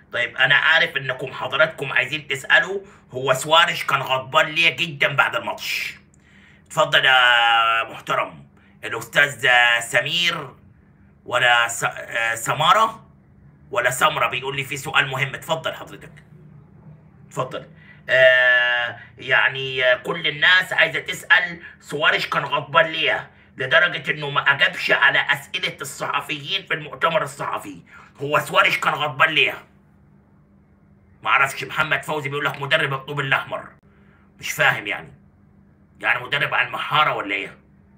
طيب انا عارف انكم حضراتكم عايزين تسالوا هو سوارش كان غضبان ليه جدا بعد الماتش اتفضل يا محترم الاستاذ سمير ولا س... آه، سماره ولا سمره بيقول لي في سؤال مهم اتفضل حضرتك اتفضل آه يعني آه، كل الناس عايزه تسال سوارش كان غضبان ليه لدرجه انه ما اجابش على اسئله الصحفيين في المؤتمر الصحفي هو سوارش كان غضبان ليه ما اعرفش محمد فوزي بيقول لك مدرب الطوب الاحمر مش فاهم يعني يعني مدرب على المحاره ولا ايه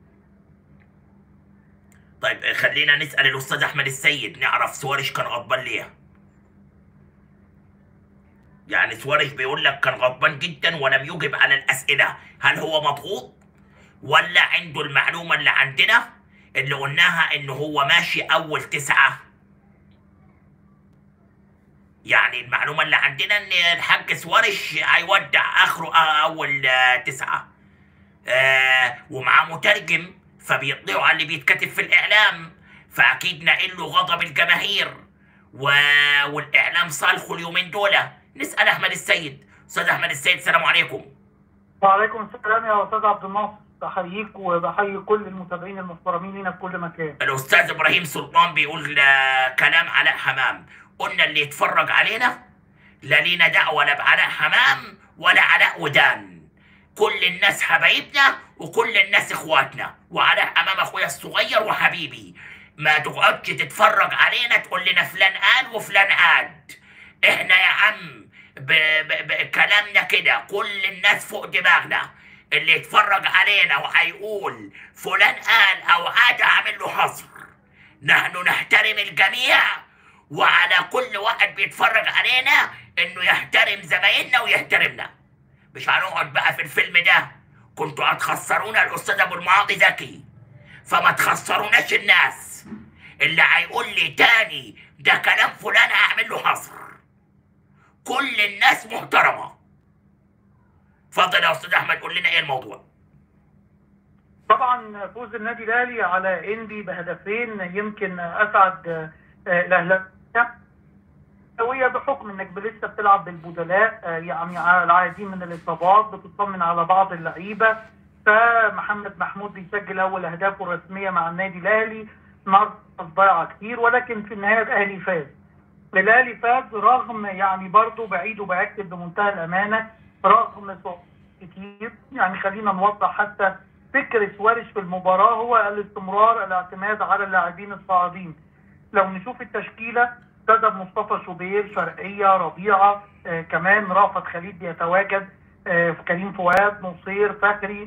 طيب آه، خلينا نسال الاستاذ احمد السيد نعرف سوارش كان غضبان ليه يعني سواريش بيقول لك كان غضبان جدا ولم يجب على الاسئله هل هو مضغوط ولا عنده المعلومه اللي عندنا اللي قلناها ان هو ماشي اول تسعه يعني المعلومه اللي عندنا ان الحاج سواريش هيودع اخره اول آه، تسعه آه ومعاه مترجم فبيطلعوا على اللي بيتكتب في الاعلام فاكيد نقل له غضب الجماهير و... والاعلام صالحه اليومين دول نسال احمد السيد استاذ احمد السيد السلام عليكم وعليكم السلام يا استاذ عبد الناصر بحييك وبحيي كل المتابعين المحترمين لينا في كل مكان الاستاذ ابراهيم سلطان بيقول آه، كلام علاء حمام قلنا اللي يتفرج علينا لا لينا دعوه لا بعلاء حمام ولا علاء ودان كل الناس حبايبنا وكل الناس اخواتنا وعلاء حمام اخويا الصغير وحبيبي ما تقعدش تتفرج علينا تقول لنا فلان قال وفلان عاد احنا يا عم ب- ب- بكلامنا كده كل الناس فوق دماغنا اللي يتفرج علينا وهيقول فلان قال او عاد عامل له حظر نحن نحترم الجميع وعلى كل واحد بيتفرج علينا انه يحترم زمايلنا ويحترمنا مش هنقعد بقى في الفيلم ده كنتوا هتخسرونا الاستاذ ابو المعاطي ذكي فما تخسروناش الناس اللي هيقول لي تاني ده كلام فلان هعمل له حظر كل الناس محترمه اتفضل يا استاذ احمد قول لنا ايه الموضوع طبعا فوز النادي الاهلي على انبي بهدفين يمكن اسعد آه، الاهلاويه وهي بحكم انك لسه بتلعب بالبدلاء آه، يعني على العادين من الاصابات بتطمن على بعض اللعيبه فمحمد محمود بيسجل اول اهدافه الرسميه مع النادي الاهلي مرة ضايعه كتير ولكن في النهايه الاهلي فاز الاهلي فاز رغم يعني برضه بعيد وباكد بمنتهى الامانه رغم صعوبات كتير يعني خلينا نوضح حتى فكر سوارش في المباراه هو الاستمرار الاعتماد على اللاعبين الصاعدين لو نشوف التشكيله ابتدى بمصطفى شوبير شرقيه ربيعه آه كمان رافت خليل بيتواجد آه كريم فؤاد نصير فخري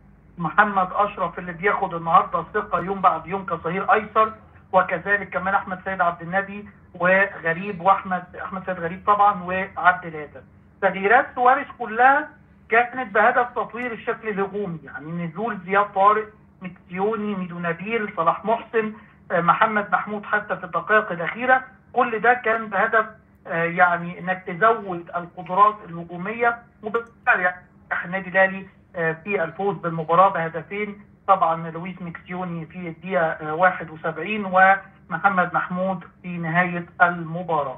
محمد اشرف اللي بياخد النهارده الثقه يوم بعد يوم كظهير ايسر وكذلك كمان احمد سيد عبد النبي وغريب واحمد احمد سيد غريب طبعا وعبد الهادي تغييرات سواريش كلها كانت بهدف تطوير الشكل الهجومي يعني نزول زياد طارق مكسيوني ميدو نبيل صلاح محسن آه، محمد محمود حتى في الدقائق الاخيره كل ده كان بهدف آه، يعني انك تزود القدرات الهجوميه وبالفعل يعني نجح النادي الاهلي آه، في الفوز بالمباراه بهدفين طبعا لويس مكسيوني في الدقيقه آه، 71 ومحمد محمود في نهايه المباراه.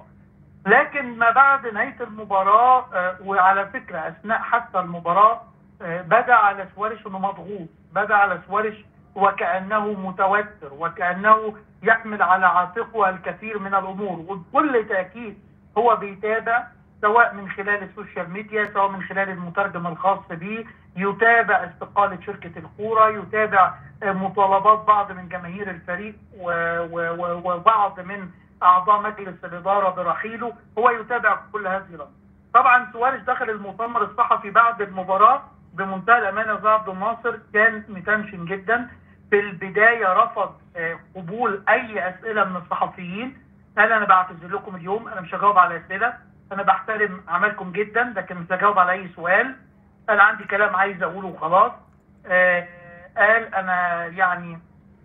لكن ما بعد نهايه المباراه آه، وعلى فكره اثناء حتى المباراه آه، بدا على سوارش انه مضغوط، بدا على سوارش وكانه متوتر وكانه يحمل على عاتقه الكثير من الامور وبكل تاكيد هو بيتابع سواء من خلال السوشيال ميديا سواء من خلال المترجم الخاص به يتابع استقالة شركة الكورة يتابع آه، مطالبات بعض من جماهير الفريق و- و- و- وبعض من أعضاء مجلس الإدارة برحيله هو يتابع كل هذه الأمور طبعا سواريش دخل المؤتمر الصحفي بعد المباراة بمنتهى الأمانة زي عبد الناصر كان متنشن جدا في البداية رفض آه، قبول أي أسئلة من الصحفيين قال أنا بعتذر لكم اليوم أنا مش هجاوب على أسئلة أنا بحترم عملكم جدا لكن مش هجاوب على أي سؤال أنا عندي كلام عايز أقوله وخلاص آه، قال أنا يعني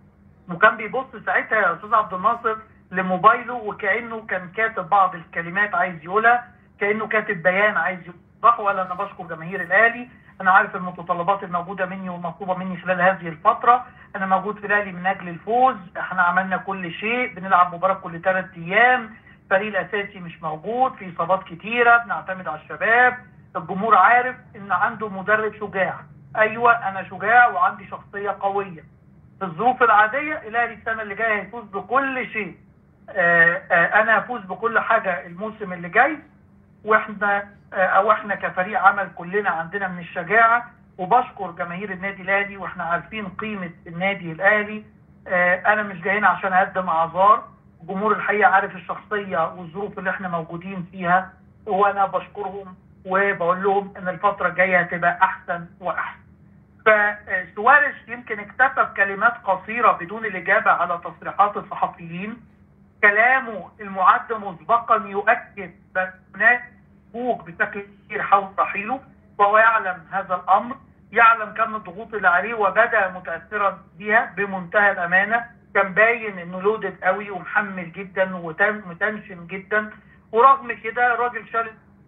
وكان بيبص ساعتها يا استاذ عبد الناصر لموبايله وكانه كان كاتب بعض الكلمات عايز يقولها كانه كاتب بيان عايز يوضحه ولا انا بشكر جماهير الاهلي انا عارف المتطلبات الموجوده مني والمطلوبه مني خلال هذه الفتره انا موجود في الاهلي من اجل الفوز احنا عملنا كل شيء بنلعب مباراه كل ثلاث ايام الفريق الاساسي مش موجود في اصابات كتيره بنعتمد على الشباب الجمهور عارف ان عنده مدرب شجاع ايوه انا شجاع وعندي شخصيه قويه في الظروف العاديه الاهلي السنه اللي جايه هيفوز بكل شيء آه، آه، انا هفوز بكل حاجه الموسم اللي جاي واحنا آه، او احنا كفريق عمل كلنا عندنا من الشجاعه وبشكر جماهير النادي الاهلي واحنا عارفين قيمه النادي الاهلي آه، انا مش جاي هنا عشان اقدم اعذار الجمهور الحقيقه عارف الشخصيه والظروف اللي احنا موجودين فيها وانا بشكرهم وبقول لهم ان الفتره الجايه هتبقى احسن واحسن فسوارش يمكن اكتفى بكلمات قصيره بدون الاجابه على تصريحات الصحفيين كلامه المعد مسبقا يؤكد بان هناك فوق بشكل كبير حول رحيله وهو يعلم هذا الامر يعلم كم الضغوط اللي عليه وبدا متاثرا بها بمنتهى الامانه كان باين انه لودد قوي ومحمل جدا ومتنشن جدا ورغم كده الراجل شال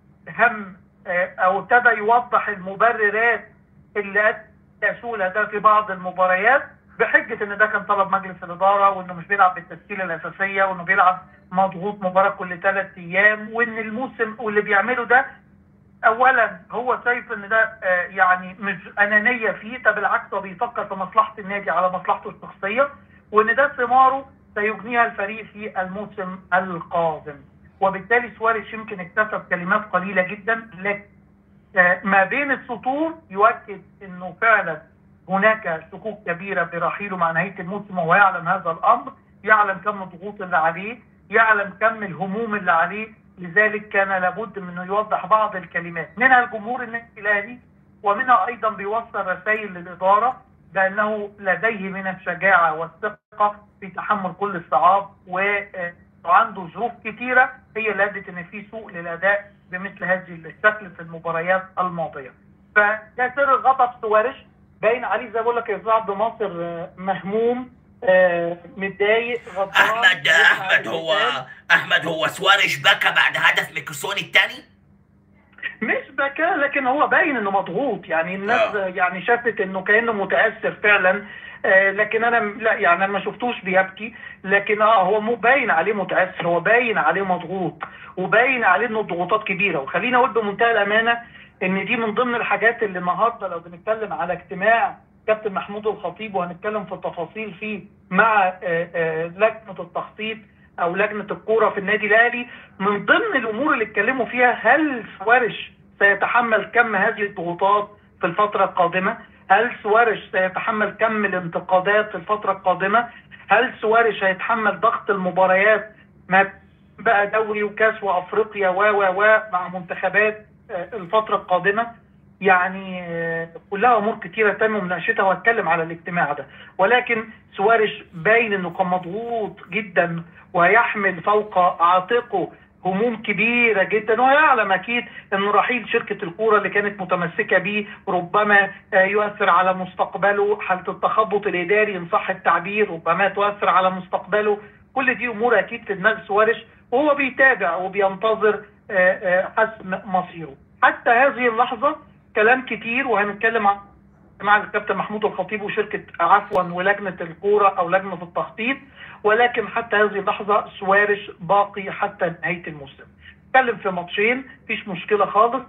هم آه، او ابتدى يوضح المبررات اللي ادى سهوله ده في بعض المباريات بحجه ان ده كان طلب مجلس الاداره وانه مش بيلعب بالتشكيله الاساسيه وانه بيلعب مضغوط مباراه كل ثلاث ايام وان الموسم واللي بيعمله ده اولا هو شايف ان ده آه، يعني مش انانيه فيه ده بالعكس هو بيفكر في مصلحه النادي على مصلحته الشخصيه وان ده ثماره سيجنيها الفريق في الموسم القادم وبالتالي سواريش يمكن اكتفى بكلمات قليله جدا لكن آه، ما بين السطور يؤكد انه فعلا هناك شكوك كبيره برحيله مع نهايه الموسم وهو يعلم هذا الامر يعلم كم الضغوط اللي عليه يعلم كم الهموم اللي عليه لذلك كان لابد من انه يوضح بعض الكلمات منها الجمهور النادي الاهلي ومنها ايضا بيوصل رسائل للاداره بانه لديه من الشجاعه والثقه في تحمل كل الصعاب وعنده ظروف كثيره هي اللي ادت ان في سوء للاداء بمثل هذه الشكل في المباريات الماضيه. فده سر غضب سوارش باين عليه زي ما بقول لك يا استاذ عبد الناصر آه، مهموم آه، متضايق غضبان احمد بيسمع احمد هو الرسالة. احمد هو سوارش بكى بعد هدف ميكسوني الثاني مش بكى لكن هو باين انه مضغوط يعني الناس آه. يعني شافت انه كانه متاثر فعلا آه لكن انا م- لا يعني انا ما شفتوش بيبكي لكن اه هو مو باين عليه متاثر هو باين عليه مضغوط وباين عليه انه الضغوطات كبيره وخليني اقول بمنتهى الامانه ان دي من ضمن الحاجات اللي النهارده لو بنتكلم على اجتماع كابتن محمود الخطيب وهنتكلم في التفاصيل فيه مع آه، آه، لجنه التخطيط او لجنه الكوره في النادي الاهلي من ضمن الامور اللي اتكلموا فيها هل سوارش سيتحمل كم هذه الضغوطات في الفتره القادمه؟ هل سوارش سيتحمل كم الانتقادات في الفتره القادمه؟ هل سوارش هيتحمل ضغط المباريات ما بقى دوري وكاس وافريقيا و و و مع منتخبات آه، الفتره القادمه؟ يعني آه، كلها امور كتيره تم مناقشتها وهتكلم على الاجتماع ده ولكن سوارش باين انه كان مضغوط جدا ويحمل فوق عاتقه هموم كبيرة جدا ويعلم أكيد أن رحيل شركة الكورة اللي كانت متمسكة به ربما آه، يؤثر على مستقبله حالة التخبط الإداري إن صح التعبير ربما تؤثر على مستقبله كل دي أمور أكيد في دماغ سوارش وهو بيتابع وبينتظر آه، آه، حسم مصيره حتى هذه اللحظة كلام كتير وهنتكلم عن مع الكابتن محمود الخطيب وشركه عفوا ولجنه الكوره او لجنه التخطيط ولكن حتى هذه اللحظه سوارش باقي حتى نهايه الموسم. اتكلم في ماتشين مفيش مشكله خالص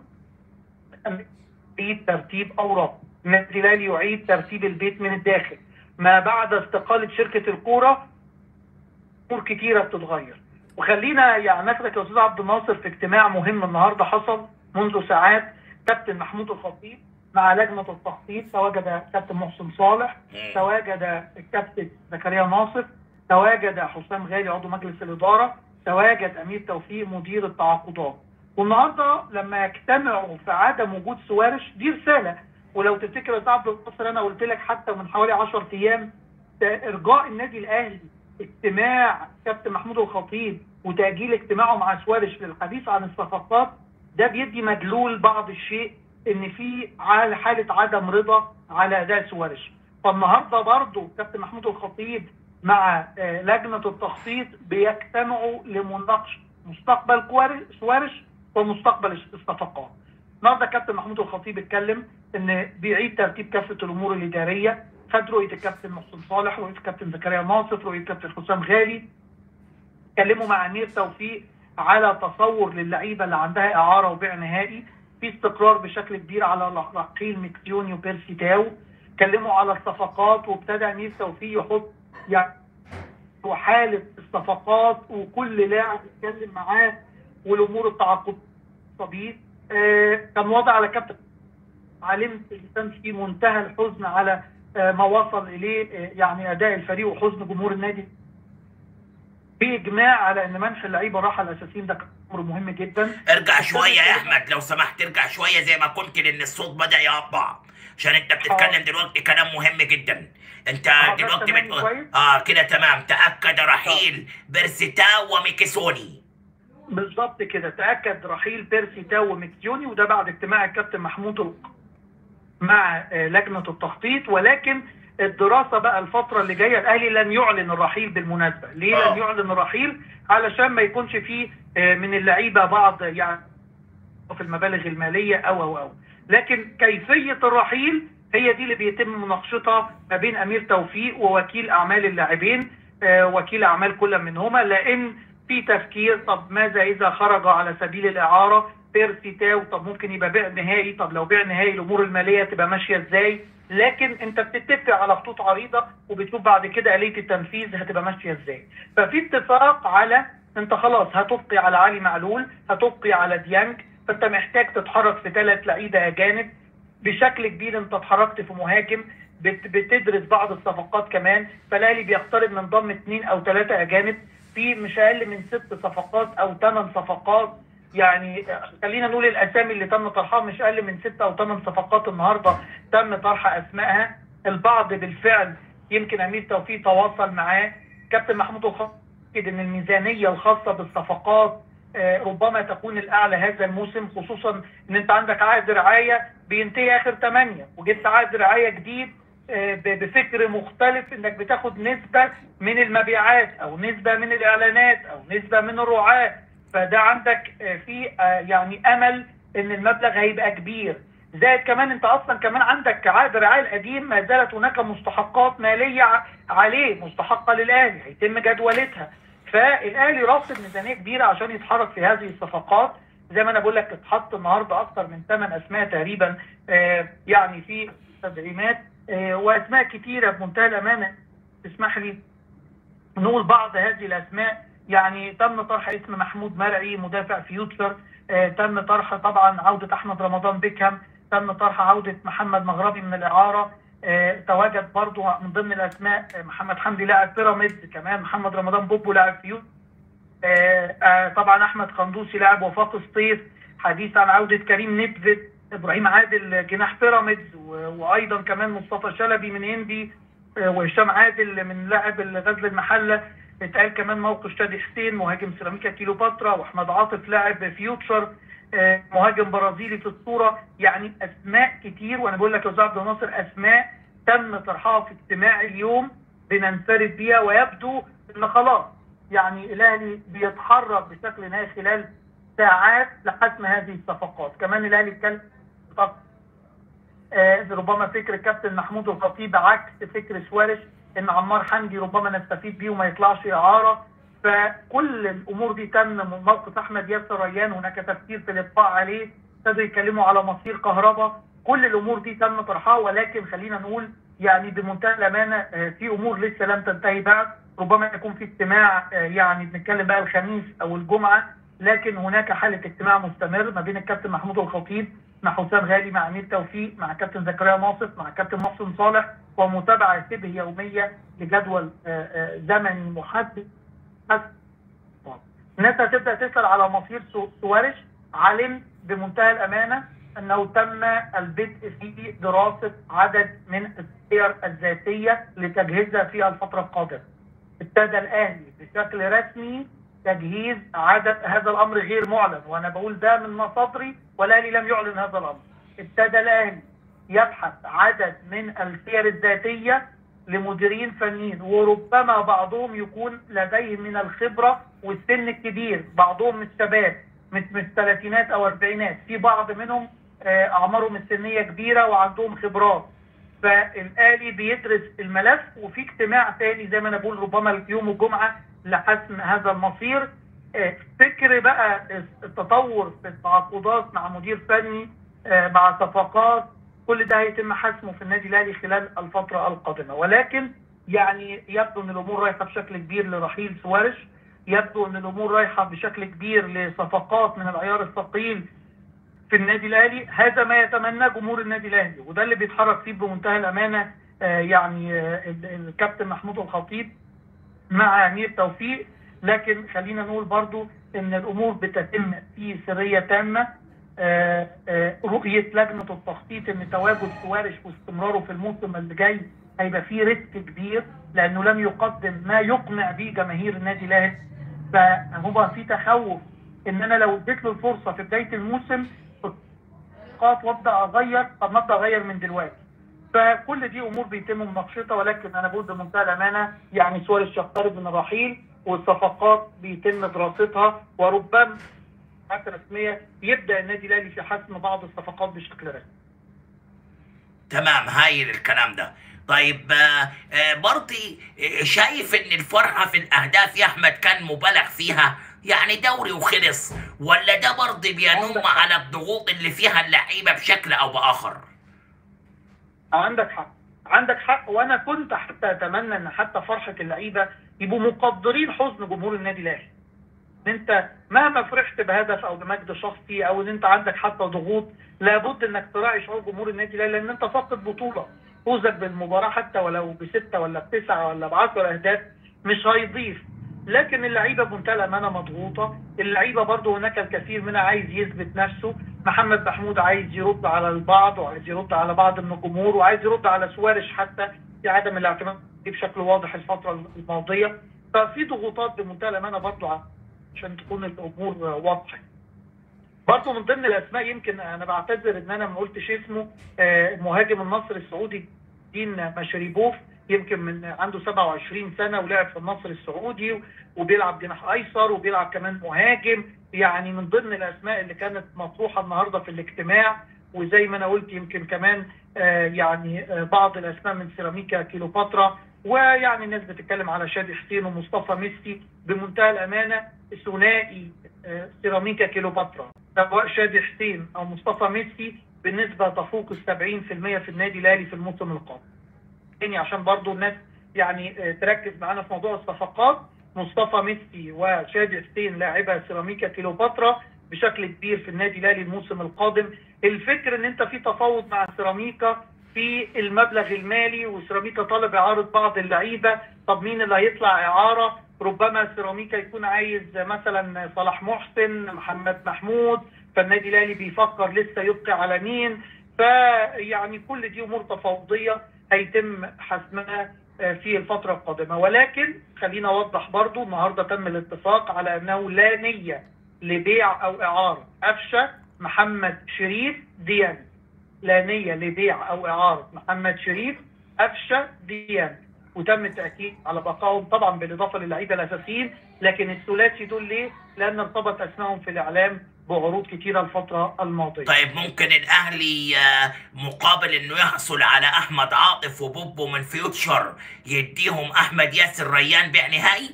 يعيد ترتيب اوراق النادي الاهلي يعيد ترتيب البيت من الداخل ما بعد استقاله شركه الكوره امور كتيره بتتغير وخلينا يعني ناخدك يا استاذ عبد الناصر في اجتماع مهم النهارده حصل منذ ساعات كابتن محمود الخطيب مع لجنه التخطيط تواجد كابتن محسن صالح تواجد الكابتن زكريا ناصر تواجد حسام غالي عضو مجلس الاداره تواجد امير توفيق مدير التعاقدات والنهارده لما يجتمعوا في عدم وجود سوارش دي رساله ولو تفتكر يا استاذ عبد الناصر انا قلت لك حتى من حوالي 10 ايام ارجاء النادي الاهلي اجتماع كابتن محمود الخطيب وتاجيل اجتماعه مع سوارش للحديث عن الصفقات ده بيدي مدلول بعض الشيء ان في عال- حاله عدم رضا على اداء سوارش فالنهارده برضه كابتن محمود الخطيب مع آه، لجنه التخطيط بيجتمعوا لمناقشه مستقبل كوار- سوارش ومستقبل الصفقات. النهارده كابتن محمود الخطيب اتكلم ان بيعيد ترتيب كافه الامور الاداريه خد رؤيه الكابتن محسن صالح رؤيه الكابتن زكريا ناصف رؤيه الكابتن حسام غالي اتكلموا مع امير توفيق على تصور للعيبه اللي عندها اعاره وبيع نهائي في استقرار بشكل كبير على رحيل ميكسيوني وبيرسي تاو اتكلموا على الصفقات وابتدى امير توفيق يحط يعني وحاله الصفقات وكل لاعب يتكلم معاه والامور التعاقديه بيه آه كان وضع على كابتن علمت ان كان في منتهى الحزن على آه ما وصل اليه آه يعني اداء الفريق وحزن جمهور النادي في اجماع على ان منح اللعيبه راحه الاساسيين ده امر مهم جدا ارجع شويه يا احمد لو سمحت ارجع شويه زي ما كنت لان الصوت بدا يقطع عشان انت بتتكلم دلوقتي كلام مهم جدا انت دلوقتي بت... اه كده تمام تاكد رحيل بيرسيتاو وميكيسوني بالظبط كده تاكد رحيل بيرسي تاو وميكسيوني وده بعد اجتماع الكابتن محمود مع لجنه التخطيط ولكن الدراسه بقى الفتره اللي جايه الاهلي لن يعلن الرحيل بالمناسبه ليه أوه. لن يعلن الرحيل علشان ما يكونش فيه من اللعيبه بعض يعني في المبالغ الماليه او او او لكن كيفيه الرحيل هي دي اللي بيتم مناقشتها ما بين امير توفيق ووكيل اعمال اللاعبين وكيل اعمال كل منهما لان في تفكير طب ماذا اذا خرج على سبيل الاعاره بيرسي تاو طب ممكن يبقى بيع نهائي طب لو بيع نهائي الامور الماليه تبقى ماشيه ازاي لكن انت بتتفق على خطوط عريضه وبتشوف بعد كده اليه التنفيذ هتبقى ماشيه ازاي ففي اتفاق على انت خلاص هتبقي على علي معلول هتبقي على ديانج فانت محتاج تتحرك في ثلاث لعيبه اجانب بشكل كبير انت اتحركت في مهاجم بتدرس بعض الصفقات كمان فالاهلي بيقترب من ضم اثنين او ثلاثه اجانب في مش اقل من ست صفقات او ثمان صفقات يعني خلينا نقول الاسامي اللي تم طرحها مش اقل من ست او ثمان صفقات النهارده تم طرح اسمائها البعض بالفعل يمكن امير توفيق تواصل معاه كابتن محمود الخطيب ان الميزانيه الخاصه بالصفقات ربما تكون الاعلى هذا الموسم خصوصا ان انت عندك عقد رعايه بينتهي اخر 8 وجبت عقد رعايه جديد بفكر مختلف انك بتاخد نسبه من المبيعات او نسبه من الاعلانات او نسبه من الرعاه فده عندك في يعني امل ان المبلغ هيبقى كبير زائد كمان انت اصلا كمان عندك عقد الرعايه القديم ما زالت هناك مستحقات ماليه عليه مستحقه للاهلي هيتم جدولتها فالاهلي راصد ميزانيه كبيره عشان يتحرك في هذه الصفقات زي ما انا بقول لك اتحط النهارده اكثر من 8 اسماء تقريبا آه يعني في تدعيمات آه واسماء كثيره بمنتهى الامانه تسمح لي نقول بعض هذه الاسماء يعني تم طرح اسم محمود مرعي مدافع فيوتشر آه تم طرح طبعا عوده احمد رمضان بيكهام تم طرح عوده محمد مغربي من الاعاره آه، تواجد برضو من ضمن الاسماء آه، محمد حمدي لاعب بيراميدز كمان محمد رمضان بوبو لاعب فيوت آه، طبعا احمد قندوسي لاعب وفاق سطيف حديث عن عوده كريم نبذت ابراهيم عادل جناح بيراميدز وايضا كمان مصطفى شلبي من اندي وهشام عادل من لاعب غزل المحله اتقال كمان موقف شادي حسين مهاجم سيراميكا كيلوباترا واحمد عاطف لاعب فيوتشر مهاجم برازيلي في الصوره يعني اسماء كتير وانا بقول لك يا استاذ عبد الناصر اسماء تم طرحها في اجتماع اليوم بننفرد بيها ويبدو ان خلاص يعني الاهلي بيتحرك بشكل نهائي خلال ساعات لحسم هذه الصفقات كمان الاهلي اتكلم آه ربما فكر الكابتن محمود الخطيب عكس فكر سوارش ان عمار حمدي ربما نستفيد بيه وما يطلعش اعاره فكل الامور دي تم من موقف احمد ياسر ريان هناك تفكير في الابقاء عليه ابتدوا يتكلموا على مصير كهرباء كل الامور دي تم طرحها ولكن خلينا نقول يعني بمنتهى الامانه في امور لسه لم تنتهي بعد ربما يكون في اجتماع يعني بنتكلم بقى الخميس او الجمعه لكن هناك حاله اجتماع مستمر ما بين الكابتن محمود الخطيب مع حسام غالي مع امير توفيق مع كابتن زكريا ناصف مع كابتن محسن صالح ومتابعه شبه يوميه لجدول زمني محدد الناس هتبدا تسال على مصير سوارش علمت بمنتهى الامانه انه تم البدء في دراسه عدد من السير الذاتيه لتجهيزها في الفتره القادمه. ابتدى الاهلي بشكل رسمي تجهيز عدد هذا الامر غير معلن وانا بقول ده من مصادري والاهلي لم يعلن هذا الامر. ابتدى الاهلي يبحث عدد من السير الذاتيه لمديرين فنيين وربما بعضهم يكون لديه من الخبره والسن الكبير بعضهم من الشباب مش من الثلاثينات او الاربعينات في بعض منهم اعمارهم السنيه كبيره وعندهم خبرات فالاهلي بيدرس الملف وفي اجتماع ثاني زي ما انا بقول ربما يوم الجمعه لحسم هذا المصير آه، فكر بقى التطور في التعاقدات مع مدير فني آه، مع صفقات كل ده هيتم حسمه في النادي الاهلي خلال الفتره القادمه ولكن يعني يبدو ان الامور رايحه بشكل كبير لرحيل سوارش يبدو ان الامور رايحه بشكل كبير لصفقات من العيار الثقيل في النادي الاهلي هذا ما يتمناه جمهور النادي الاهلي وده اللي بيتحرك فيه بمنتهى الامانه آه، يعني آه، ال- الكابتن محمود الخطيب مع امير توفيق لكن خلينا نقول برضو ان الامور بتتم في سريه تامه آه، آه، رؤيه لجنه التخطيط ان تواجد سوارش واستمراره في الموسم اللي جاي هيبقى فيه ريسك كبير لانه لم يقدم ما يقنع به جماهير النادي الاهلي فهو في تخوف ان انا لو اديت له الفرصه في بدايه الموسم نقاط وابدا اغير طب ما ابدا اغير من دلوقتي فكل دي امور بيتم مناقشتها ولكن انا بقول بمنتهى الامانه يعني سواريز يقترب من الرحيل والصفقات بيتم دراستها وربما حتى رسميه يبدا النادي الاهلي في حسم بعض الصفقات بشكل رسمي. تمام هايل الكلام ده طيب آه، آه، برضي آه، شايف ان الفرحة في الاهداف يا احمد كان مبالغ فيها يعني دوري وخلص ولا ده برضي بينم عندك حق. على الضغوط اللي فيها اللعيبة بشكل او باخر عندك حق عندك حق وانا كنت حتى اتمنى ان حتى فرحه اللعيبه يبقوا مقدرين حزن جمهور النادي الاهلي. ان انت مهما فرحت بهدف او بمجد شخصي او ان انت عندك حتى ضغوط لابد انك تراعي شعور جمهور النادي الاهلي لان انت فاقد بطوله فوزك بالمباراه حتى ولو بسته ولا بتسعه ولا بعشر اهداف مش هيضيف لكن اللعيبه بمنتهى الامانه مضغوطه اللعيبه برضو هناك الكثير منها عايز يثبت نفسه محمد محمود عايز يرد على البعض وعايز يرد على بعض من الجمهور وعايز يرد على سوارش حتى في عدم الاعتماد عليه بشكل واضح الفتره الماضيه ففي ضغوطات بمنتهى الامانه برضو عشان تكون الامور واضحه برضه من ضمن الاسماء يمكن انا بعتذر ان انا ما قلتش اسمه آه، مهاجم النصر السعودي دين مشريبوف يمكن من عنده 27 سنه ولعب في النصر السعودي وبيلعب جناح ايسر وبيلعب كمان مهاجم يعني من ضمن الاسماء اللي كانت مطروحه النهارده في الاجتماع وزي ما انا قلت يمكن كمان آه، يعني آه، بعض الاسماء من سيراميكا كيلوباترا ويعني الناس بتتكلم على شادي حسين ومصطفى ميسي بمنتهى الامانه ثنائي آه، سيراميكا كيلوباترا سواء شادي حسين او مصطفى ميسي بنسبه تفوق ال 70% في النادي الاهلي في الموسم القادم. تاني عشان برضو الناس يعني آه، تركز معانا في موضوع الصفقات مصطفى ميسي وشادي حسين لاعبا سيراميكا كيلوباترا بشكل كبير في النادي الاهلي الموسم القادم الفكر ان انت في تفاوض مع سيراميكا في المبلغ المالي وسيراميكا طالب اعاره بعض اللعيبه طب مين اللي هيطلع اعاره ربما سيراميكا يكون عايز مثلا صلاح محسن محمد محمود فالنادي الاهلي بيفكر لسه يبقي على مين فيعني كل دي امور تفاوضيه هيتم حسمها آه، في الفترة القادمة ولكن خلينا أوضح برضو النهاردة تم الاتفاق على أنه لا نية لبيع أو إعارة أفشة محمد شريف ديان لا نية لبيع أو إعارة محمد شريف أفشة ديان وتم التأكيد على بقائهم طبعا بالإضافة للعيبة الأساسيين لكن الثلاثي دول ليه؟ لأن ارتبط أسمائهم في الإعلام بعروض كتيرة الفترة الماضية طيب ممكن الاهلي آه، مقابل انه يحصل على احمد عاطف وبوبو من فيوتشر يديهم احمد ياسر ريان بيع نهائي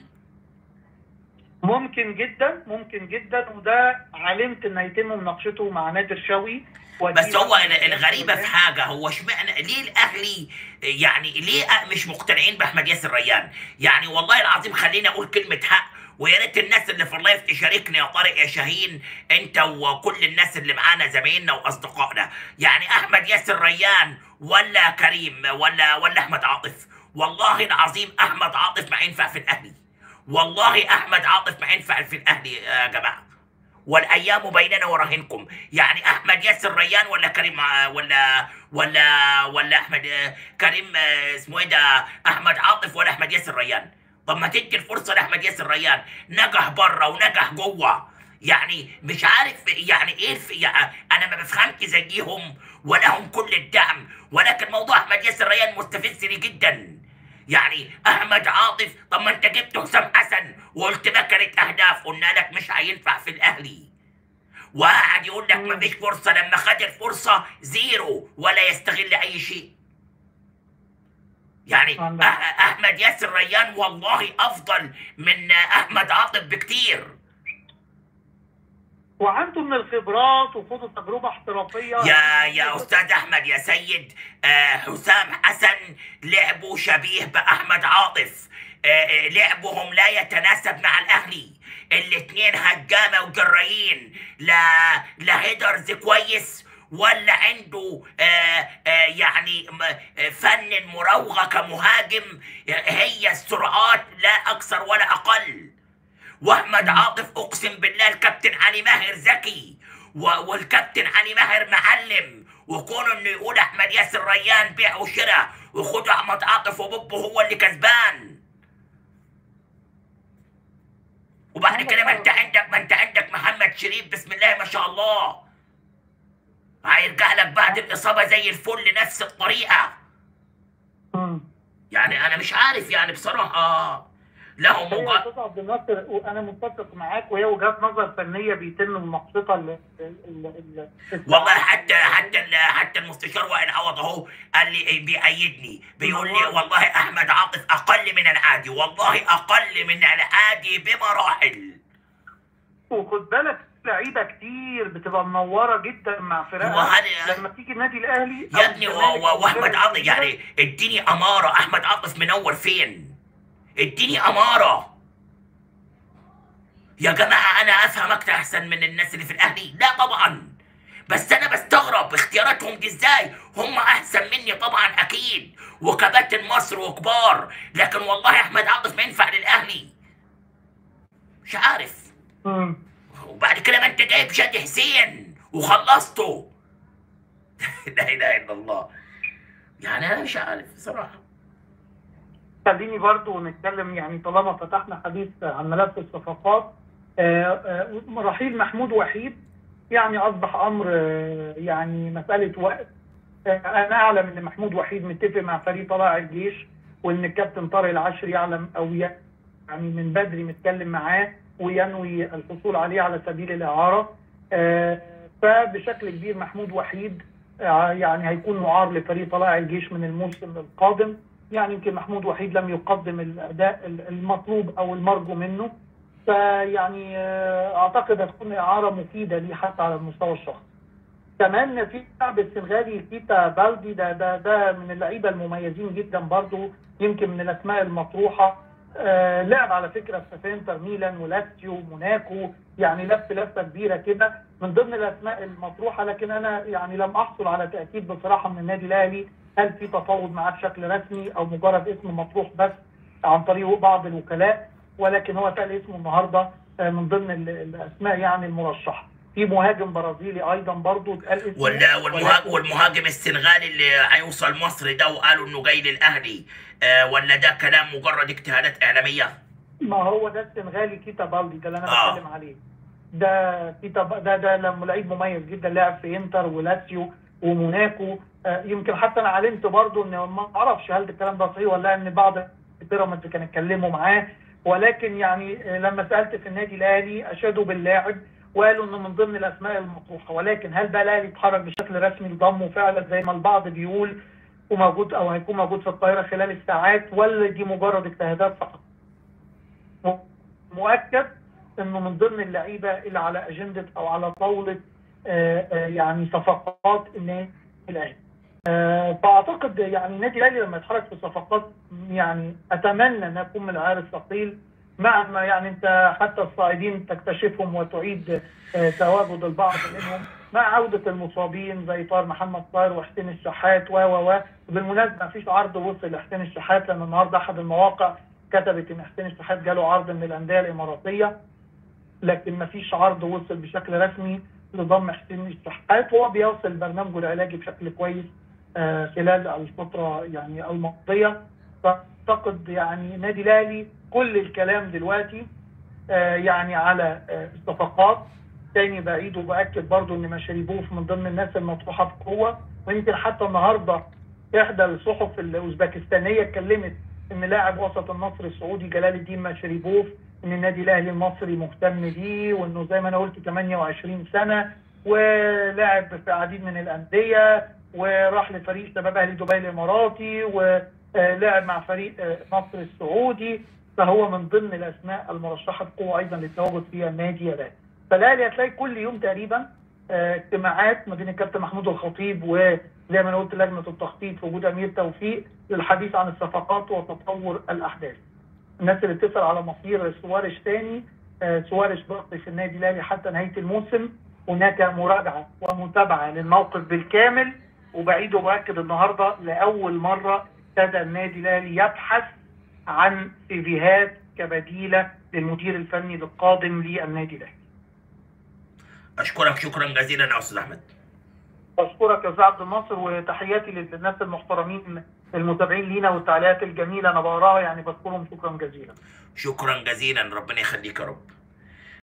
ممكن جدا ممكن جدا وده علمت ان هيتم مناقشته مع نادر شوقي ودي بس هو رقم- ال- الغريبه في حاجه هو اشمعنى ليه الاهلي يعني ليه مش مقتنعين باحمد ياسر ريان؟ يعني والله العظيم خليني اقول كلمه حق ويا ريت الناس اللي في اللايف تشاركني يا طارق يا شاهين انت وكل الناس اللي معانا زمايلنا واصدقائنا يعني احمد ياسر ريان ولا كريم ولا ولا احمد عاطف والله العظيم احمد عاطف ما ينفع في الاهلي والله احمد عاطف ما ينفع في الاهلي يا جماعه والايام بيننا وراهنكم يعني احمد ياسر ريان ولا كريم ع- ولا ولا ولا احمد آه، كريم آه، اسمه ايه ده احمد عاطف ولا احمد ياسر ريان طب ما تدي الفرصه لاحمد ياسر ريان نجح بره ونجح جوه يعني مش عارف يعني ايه الف... يعني انا ما بفهمش زيهم ولهم كل الدعم ولكن موضوع احمد ياسر ريان مستفزني جدا يعني احمد عاطف طب ما انت جبت حسام حسن وقلت مكنه اهداف قلنا لك مش هينفع في الاهلي وقعد يقول لك ما فيش فرصه لما خد الفرصه زيرو ولا يستغل اي شيء يعني عندك. أح- احمد ياسر ريان والله افضل من احمد عاطف بكتير وعنده من الخبرات وخدوا تجربه احترافيه يا يا استاذ احمد يا سيد آه حسام حسن لعبه شبيه باحمد عاطف آه آه، لعبهم لا يتناسب مع الاهلي الاتنين هجامه وجرايين لا لا هيدرز كويس ولا عنده آه آه يعني م- آه، فن المراوغه كمهاجم آه، هي السرعات لا اكثر ولا اقل واحمد عاطف اقسم بالله الكابتن علي ماهر ذكي و- والكابتن علي ماهر معلم وكونه انه يقول احمد ياسر ريان بيع وشراء وخدوا احمد عاطف وبوبو هو اللي كسبان وبعد كده ما انت عندك ما انت عندك محمد شريف بسم الله ما شاء الله هيرجع لك بعد الاصابه زي الفل نفس الطريقه مم. يعني انا مش عارف يعني بصراحه له هي يا مجا... استاذ عبد الناصر وانا متفق معاك وهي وجهات نظر فنيه بيتم مناقشتها ال- ال- ال- والله حتى حتى ال- حتى المستشار وائل عوض اهو قال لي بيأيدني بيقول لي والله احمد عاطف اقل من العادي والله اقل من العادي بمراحل وخد بالك في لعيبه كتير بتبقى منوره جدا مع فرقها وهل- لما تيجي النادي الاهلي أو يا ابني و- الزمالك و- أو واحمد فرق عاطف كبيرة، يعني اديني اماره احمد عاطف منور فين اديني اماره يا جماعه انا افهم اكتر احسن من الناس اللي في الاهلي لا طبعا بس انا بستغرب اختياراتهم دي ازاي هم احسن مني طبعا اكيد وكباتن مصر وكبار لكن والله احمد عاطف ما ينفع للاهلي مش عارف مم. وبعد كده ما انت جايب شادي حسين وخلصته لا اله الا الله يعني انا مش عارف بصراحه خليني برضو نتكلم يعني طالما فتحنا حديث عن ملف الصفقات آه، آه، رحيل محمود وحيد يعني اصبح امر آه، يعني مساله وقت آه، انا اعلم ان محمود وحيد متفق مع فريق طلائع الجيش وان الكابتن طارق العشري يعلم او ي- يعني من بدري متكلم معاه وينوي الحصول عليه على سبيل الاعاره آه، فبشكل كبير محمود وحيد آه، يعني هيكون معار لفريق طلائع الجيش من الموسم القادم يعني يمكن محمود وحيد لم يقدم الاداء المطلوب او المرجو منه فيعني آه، اعتقد هتكون اعاره مفيده ليه حتى على المستوى الشخصي. كمان في اللاعب السنغالي كيتا بالدي ده ده ده من اللعيبه المميزين جدا برضو يمكن من الاسماء المطروحه آه لعب على فكره في انتر ميلان ولاتسيو موناكو يعني لف لفه كبيره كده من ضمن الاسماء المطروحه لكن انا يعني لم احصل على تاكيد بصراحه من النادي الاهلي هل في تفاوض معاه بشكل رسمي او مجرد اسم مطروح بس عن طريق بعض الوكلاء ولكن هو سال اسمه النهارده آه، من ضمن ال- الاسماء يعني المرشحه في مهاجم برازيلي ايضا برضه اتقال اسمه وال- والمهاجم, ولكن- والمهاجم السنغالي اللي هيوصل مصر ده وقالوا انه جاي للاهلي آه ولا ده كلام مجرد اجتهادات اعلاميه ما هو ده السنغالي كيتا بالدي ده اللي انا آه. بتكلم عليه ده كيتا ب- ده ده لما لعيب مميز جدا لعب في انتر ولاتسيو وموناكو آه، يمكن حتى انا علمت برضو ان ما اعرفش هل الكلام ده صحيح ولا لا، ان بعض البيراميدز كانوا اتكلموا معاه ولكن يعني آه، لما سالت في النادي الاهلي اشادوا باللاعب وقالوا انه من ضمن الاسماء المطروحه ولكن هل بقى الاهلي اتحرك بشكل رسمي لضمه فعلا زي ما البعض بيقول وموجود او هيكون موجود في القاهره خلال الساعات ولا دي مجرد اجتهادات فقط؟ مؤكد انه من ضمن اللعيبه اللي على اجنده او على طاوله آه، آه، يعني صفقات النادي الاهلي. آه، فاعتقد يعني النادي الاهلي لما يتحرك في صفقات يعني اتمنى انها تكون من العيار الثقيل مع ما يعني انت حتى الصاعدين تكتشفهم وتعيد آه، تواجد البعض منهم مع عوده المصابين زي طاهر محمد طاهر وحسين الشحات و و و وبالمناسبه مفيش عرض وصل لحسين الشحات لان النهارده احد المواقع كتبت ان حسين الشحات جاله عرض من الانديه الاماراتيه لكن مفيش عرض وصل بشكل رسمي لضم حسين الشحات وهو بيوصل برنامجه العلاجي بشكل كويس آه، خلال الفتره يعني الماضيه فاعتقد يعني النادي الاهلي كل الكلام دلوقتي آه، يعني على آه، الصفقات تاني بعيد وباكد برضو ان مشاريبوف من ضمن الناس المطروحه بقوه ويمكن حتى النهارده احدى الصحف الاوزبكستانيه اتكلمت ان لاعب وسط النصر السعودي جلال الدين مشاريبوف ان النادي الاهلي المصري مهتم بيه وانه زي ما انا قلت 28 سنه ولاعب في عديد من الانديه وراح لفريق شباب اهلي دبي الاماراتي ولعب مع فريق آه، مصر السعودي فهو من ضمن الاسماء المرشحه بقوه ايضا للتواجد في النادي الاهلي. فالاهلي هتلاقي كل يوم تقريبا آه، اجتماعات ما بين الكابتن محمود الخطيب وزي ما انا قلت لجنه التخطيط في وجود امير توفيق للحديث عن الصفقات وتطور الاحداث. الناس اللي بتسال على مصير سوارش تاني آه، سوارش باقي في النادي الاهلي حتى نهايه الموسم هناك مراجعه ومتابعه للموقف بالكامل وبعيد وباكد النهارده لاول مره ابتدى النادي الاهلي يبحث عن سيفيهات كبديله للمدير الفني القادم للنادي الاهلي. اشكرك شكرا جزيلا يا استاذ احمد بشكرك يا استاذ عبد الناصر وتحياتي للناس المحترمين المتابعين لينا والتعليقات الجميله انا بقراها يعني بشكرهم شكرا جزيلا. شكرا جزيلا ربنا يخليك يا رب